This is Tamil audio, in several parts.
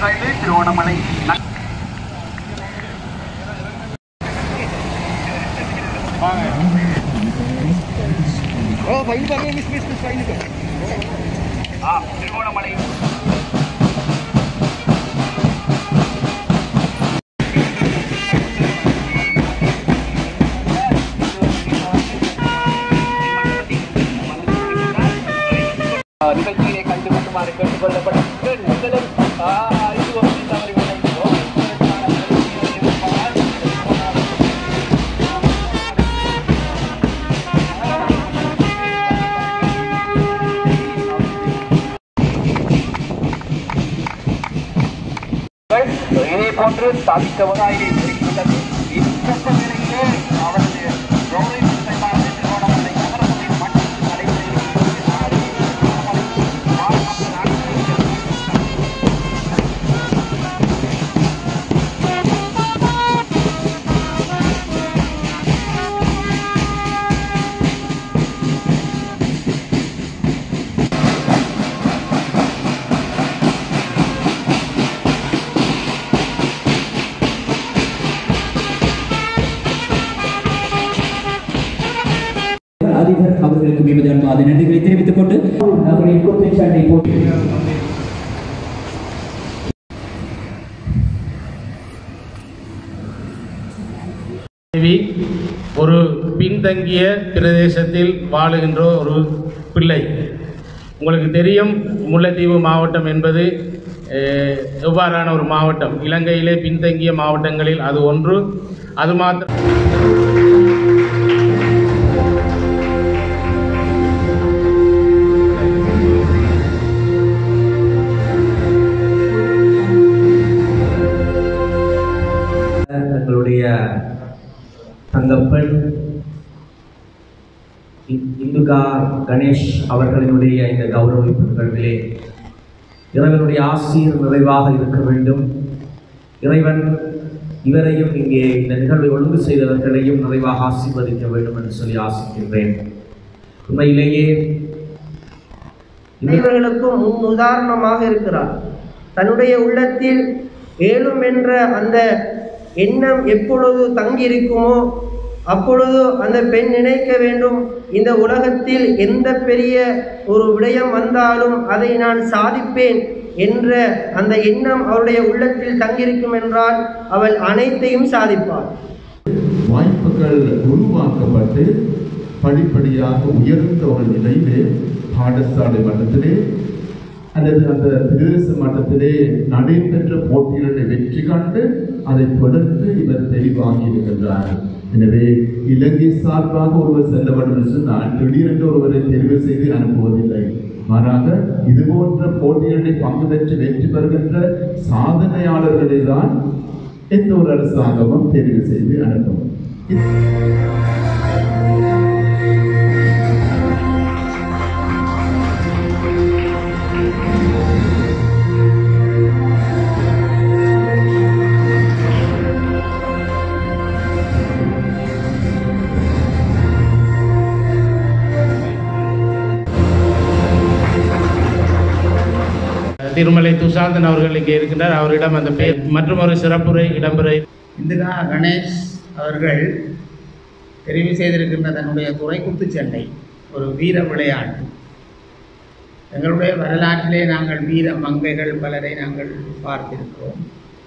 ஐந்து திருவோணமலை ந- ஆ, திருவோணமலை ஆ, நிகழ்ச்சியிலே கண்டு கொண்டுமாறு கேட்டுக் கொள்ளப்பட்ட நீங்களும் ஆ, இது ஒரு தவறுகளை இதே போன்று தவிக்கவதாய் இருக்கின்றது இந்த நிலையிலே அவரது கௌரவ செயலாளர் திருவோணமலை நகரசபை மன்ற அதிபர் அவர்களுக்கு மீது அன்பாத நன்றிகளை தெரிவித்துக் கொண்டு அவர்களின் குத்துச்சண்டை போட்டி தேவி ஒரு பின்தங்கிய பிரதேசத்தில் வாழுகின்ற ஒரு பிள்ளை உங்களுக்கு தெரியும் முல்லைத்தீவு மாவட்டம் என்பது அஹ், எவ்வாறான ஒரு மாவட்டம் இலங்கையிலே பின்தங்கிய மாவட்டங்களில் அது ஒன்று அது மாத்திரம் தங்களுடைய தங்கப்பெண் இ- இந்துகா கணேஷ் அவர்களினுடைய இந்த கௌரவிப்பு நிகழ்விலே இறைவனுடைய ஆசீர் நிறைவாக இருக்க வேண்டும் இறைவன் இவரையும் இங்கே இந்த நிகழ்வை ஒழுங்கு செய்தவர்களையும் நிறைவாக ஆசீர்வதிக்க வேண்டும் என்று சொல்லி ஆசிக்கின்றேன் உண்மையிலேயே இந்த இவர்களுக்கும் முன் உதாரணமாக இருக்கிறார் தன்னுடைய உள்ளத்தில் ஏழும் என்ற அந்த எண்ணம் எப்பொழுது தங்கியிருக்குமோ அப்பொழுது அந்த பெண் நினைக்க வேண்டும் இந்த உலகத்தில் எந்த பெரிய ஒரு விடயம் வந்தாலும் அதை நான் சாதிப்பேன் என்ற அந்த எண்ணம் அவருடைய உள்ளத்தில் தங்கியிருக்கும் என்றால் அவள் அனைத்தையும் சாதிப்பாள் வாய்ப்புகள் உருவாக்கப்பட்டு படிப்படியாக உயர்ந்த ஒரு நிலையிலே பாடசாலை மட்டத்திலே அல்லது அந்த பிரதேச மட்டத்திலே நடைபெற்ற போட்டிகளை வெற்றி கண்டு அதை தொடர்ந்து இவர் தெளிவாகி இருக்கின்றார் எனவே இலங்கை சார்பாக ஒருவர் செல்ல வேண்டும் என்று சொன்னால் திடீரென்று ஒருவரை தெரிவு செய்து அனுப்புவதில்லை மாறாக இது போன்ற போட்டிகளில் பங்கு பெற்று வெற்றி பெறுகின்ற சாதனையாளர்களை தான் எந்த ஒரு அரசாங்கமும் தெரிவு செய்து அனுப்பும் திருமலை துஷாந்தன் அவர்கள் இங்கே இருக்கின்றார் அவரிடம் அந்த பேர் மற்றும் ஒரு சிறப்புரை இடம்பெற இந்திரா கணேஷ் அவர்கள் தெரிவு செய்திருக்கின்ற தன்னுடைய துறை குத்துச்சண்டை ஒரு வீர விளையாட்டு எங்களுடைய வரலாற்றிலே நாங்கள் வீர மங்கைகள் பலரை நாங்கள் பார்த்திருக்கிறோம்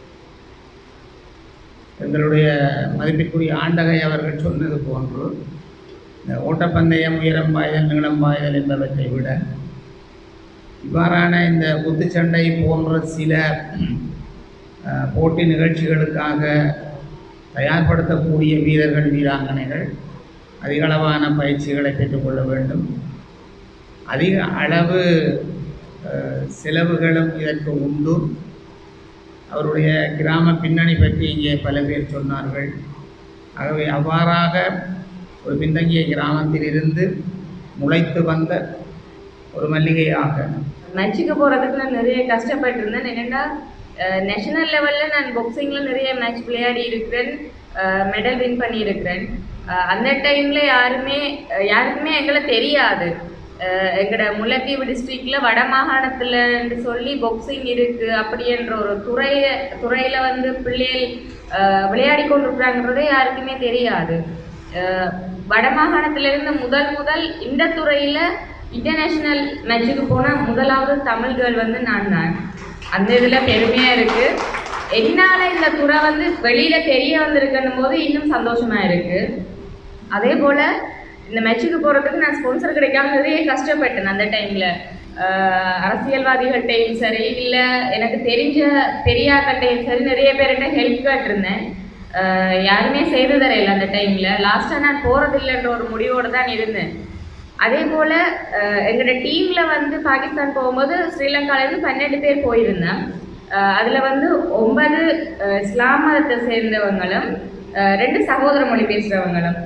எங்களுடைய மதிப்பிற்குரிய ஆண்டகை அவர்கள் சொன்னது போன்று இந்த ஓட்டப்பந்தயம் உயரம் பாய்தல் நீளம் பாய்தல் என்பவற்றை விட இவ்வாறான இந்த குத்துச்சண்டை போன்ற சில அஹ், போட்டி நிகழ்ச்சிகளுக்காக தயார்படுத்தக்கூடிய வீரர்கள் வீராங்கனைகள் அதிகளவான பயிற்சிகளை பெற்றுக்கொள்ள வேண்டும் அதிக அளவு அஹ், செலவுகளும் இதற்கு உண்டு அவருடைய கிராம பின்னணி பற்றி இங்கே பல பேர் சொன்னார்கள் ஆகவே அவ்வாறாக ஒரு பின்தங்கிய கிராமத்திலிருந்து முளைத்து வந்த ஒரு மல்லிகையாக மேட்சுக்கு போகிறதுக்கு நான் நிறைய கஷ்டப்பட்டிருந்தேன் என்னென்னா நேஷனல் லெவலில் நான் பாக்ஸிங்கில் நிறைய மேட்ச் விளையாடி இருக்கிறேன் மெடல் வின் பண்ணியிருக்கிறேன் அஹ் அந்த டைமில் யாருமே அஹ் யாருக்குமே எங்களை தெரியாது அஹ் எங்கட முல்லைத்தீவு டிஸ்ட்ரிக்டில் வடமாகாணத்துலன்னு சொல்லி பாக்ஸிங் இருக்குது அப்படின்ற ஒரு துறைய துறையில் வந்து பிள்ளைகள் அஹ் விளையாடி கொண்டிருக்கிறாங்கிறதே யாருக்குமே தெரியாது அஹ் வடமாகாணத்திலிருந்து முதல் முதல் இந்த துறையில் இன்டர்நேஷ்னல் மேட்சுக்கு போன முதலாவது தமிழ்கள் வந்து நான் தான் அந்த இதில் பெருமையாக இருக்குது என்னால் இந்த துறை வந்து வெளியில் தெரிய வந்திருக்கணும் போது இன்னும் சந்தோஷமாக இருக்குது அதே போல் இந்த மேட்சுக்கு போகிறதுக்கு நான் ஸ்பான்சர் கிடைக்காம நிறைய கஷ்டப்பட்டேன் அந்த டைமில் அரசியல்வாதிகள்கிட்டையும் சரி இல்லை எனக்கு தெரிஞ்ச பெரியாக்கள்கிட்டையும் சரி நிறைய பேர்கிட்ட ஹெல்ப் கேட்டிருந்தேன் அஹ் யாருமே செய்து தரையில அந்த டைமில் லாஸ்ட்டாக நான் போகிறதில்லைன்ற ஒரு முடிவோடு தான் இருந்தேன் அதே போல் எங்களோட டீமில் வந்து பாகிஸ்தான் போகும்போது ஸ்ரீலங்காலேருந்து பன்னெண்டு பேர் போயிருந்தேன் அதில் வந்து ஒன்பது அஹ், இஸ்லாம் மதத்தை சேர்ந்தவங்களும் அஹ், ரெண்டு சகோதர மொழி பேசுகிறவங்களும்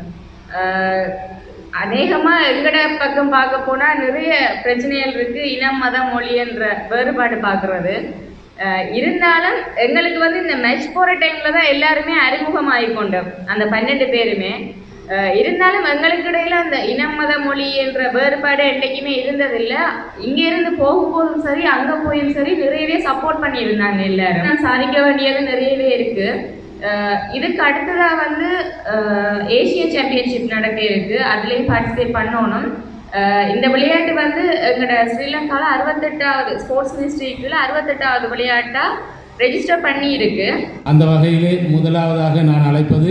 அநேகமாக எங்கட பக்கம் பார்க்க போனால் நிறைய பிரச்சனைகள் இருக்குது இனம் மதம் மொழி என்ற வேறுபாடு பார்க்குறது இருந்தாலும் எங்களுக்கு வந்து இந்த மேட்ச் போகிற டைமில் தான் எல்லாருமே அறிமுகமாகி கொண்டோம் அந்த பன்னெண்டு பேருமே அஹ் இருந்தாலும் எங்களுக்கு இடையில அந்த இனம் மத மொழி என்ற வேறுபாடு என்றைக்குமே இருந்ததில்லை இங்கே இருந்து போகும்போதும் சரி அங்கே போயும் சரி நிறையவே சப்போர்ட் பண்ணியிருந்தாங்க எல்லாரும் நான் சாதிக்க வேண்டியது நிறையவே இருக்கு அஹ் இதுக்கு அடுத்ததாக வந்து ஏசியன் சாம்பியன்ஷிப் நடக்க இருக்கு அதுலேயும் பார்ட்டிசிபேட் பண்ணணும் அஹ் இந்த விளையாட்டு வந்து எங்களோட ஸ்ரீலங்காவில் அறுபத்தெட்டாவது ஸ்போர்ட்ஸ் மினிஸ்ட்ரிக்குள்ள அறுபத்தெட்டாவது விளையாட்டாக ரெஜிஸ்டர் பண்ணி இருக்கு அந்த வகையிலே முதலாவதாக நான் அழைப்பது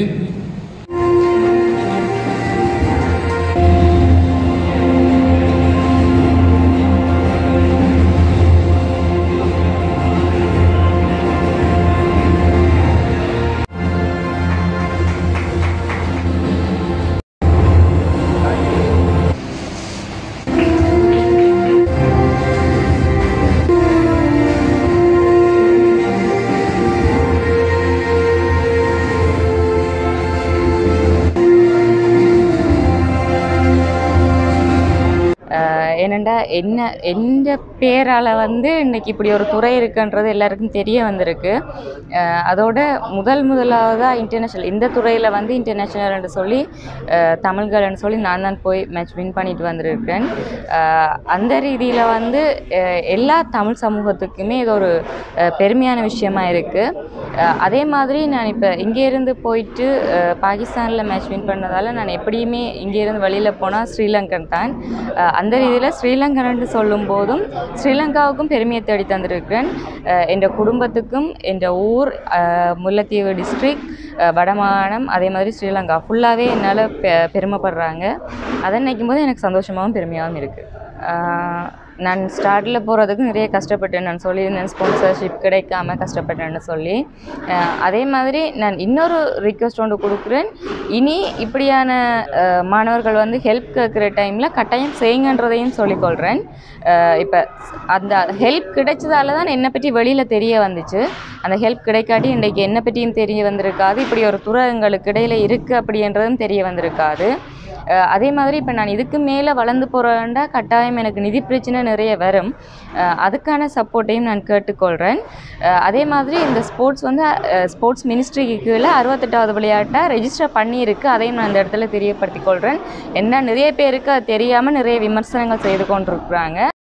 ஏனண்டா என்ன எந்த பேரால் வந்து இன்னைக்கு இப்படி ஒரு துறை இருக்குன்றது எல்லாருக்கும் தெரிய வந்திருக்கு அஹ் அதோட முதல் முதலாவதாக இன்டர்நேஷ்னல் இந்த துறையில் வந்து இன்டர்நேஷ்னல்னு சொல்லி அஹ் தமிழ்கள்னு சொல்லி நான் தான் போய் மேட்ச் வின் பண்ணிட்டு வந்திருக்கேன் அஹ் அந்த ரீதியில் வந்து அஹ் எல்லா தமிழ் சமூகத்துக்குமே இது ஒரு அஹ் பெருமையான விஷயமா இருக்குது அதே மாதிரி நான் இப்போ இங்கேருந்து போயிட்டு அஹ் பாகிஸ்தானில் மேட்ச் வின் பண்ணதால் நான் எப்படியுமே இங்கேருந்து வெளியில் போனால் ஸ்ரீலங்கன் தான் அஹ் அந்த ரீதியில் ஸ்ரீலங்கன்னு சொல்லும் போதும் ஸ்ரீலங்காவுக்கும் பெருமையை தேடி தந்திருக்கிறேன் அஹ் என் குடும்பத்துக்கும் என் ஊர் அஹ் முல்லைத்தீவு டிஸ்ட்ரிக் வடமாகாணம் அதே மாதிரி ஸ்ரீலங்கா ஃபுல்லாகவே என்னால் பெ பெருமைப்படுறாங்க அதை நினைக்கும் போது எனக்கு சந்தோஷமாகவும் பெருமையாகவும் இருக்குது நான் ஸ்டார்டில் போகிறதுக்கு நிறைய கஷ்டப்பட்டேன் நான் சொல்லியிருந்தேன் ஸ்பான்சர்ஷிப் கிடைக்காம கஷ்டப்பட்டேன்னு சொல்லி அஹ் அதே மாதிரி நான் இன்னொரு ரிக்வெஸ்ட் ஒன்று கொடுக்குறேன் இனி இப்படியான அஹ், மாணவர்கள் வந்து ஹெல்ப் கேட்குற டைமில் கட்டாயம் செய்யுங்கன்றதையும் சொல்லிக்கொள்கிறேன் இப்போ அந்த ஹெல்ப் கிடைச்சதால தான் என்னை பற்றி வெளியில் தெரிய வந்துச்சு அந்த ஹெல்ப் கிடைக்காட்டி இன்றைக்கு என்னை பற்றியும் தெரிய வந்திருக்காது இப்படி ஒரு துறை எங்களுக்கு இடையில இருக்குது அப்படின்றதும் தெரிய வந்திருக்காது அஹ் அதே மாதிரி இப்போ நான் இதுக்கு மேலே வளர்ந்து போகிறேன்டா கட்டாயம் எனக்கு நிதி பிரச்சனை நிறைய வரும் அஹ் அதுக்கான சப்போர்ட்டையும் நான் கேட்டுக்கொள்கிறேன் அஹ் அதே மாதிரி இந்த ஸ்போர்ட்ஸ் வந்து ஸ்போர்ட்ஸ் மினிஸ்ட்ரிக்கு கீழே அறுபத்தெட்டாவது விளையாட்டை ரெஜிஸ்டர் பண்ணியிருக்கு அதையும் நான் இந்த இடத்துல தெரியப்படுத்திக் கொள்கிறேன் என்ன நிறைய பேருக்கு அது தெரியாமல் நிறைய விமர்சனங்கள் செய்து கொண்டிருக்கிறாங்க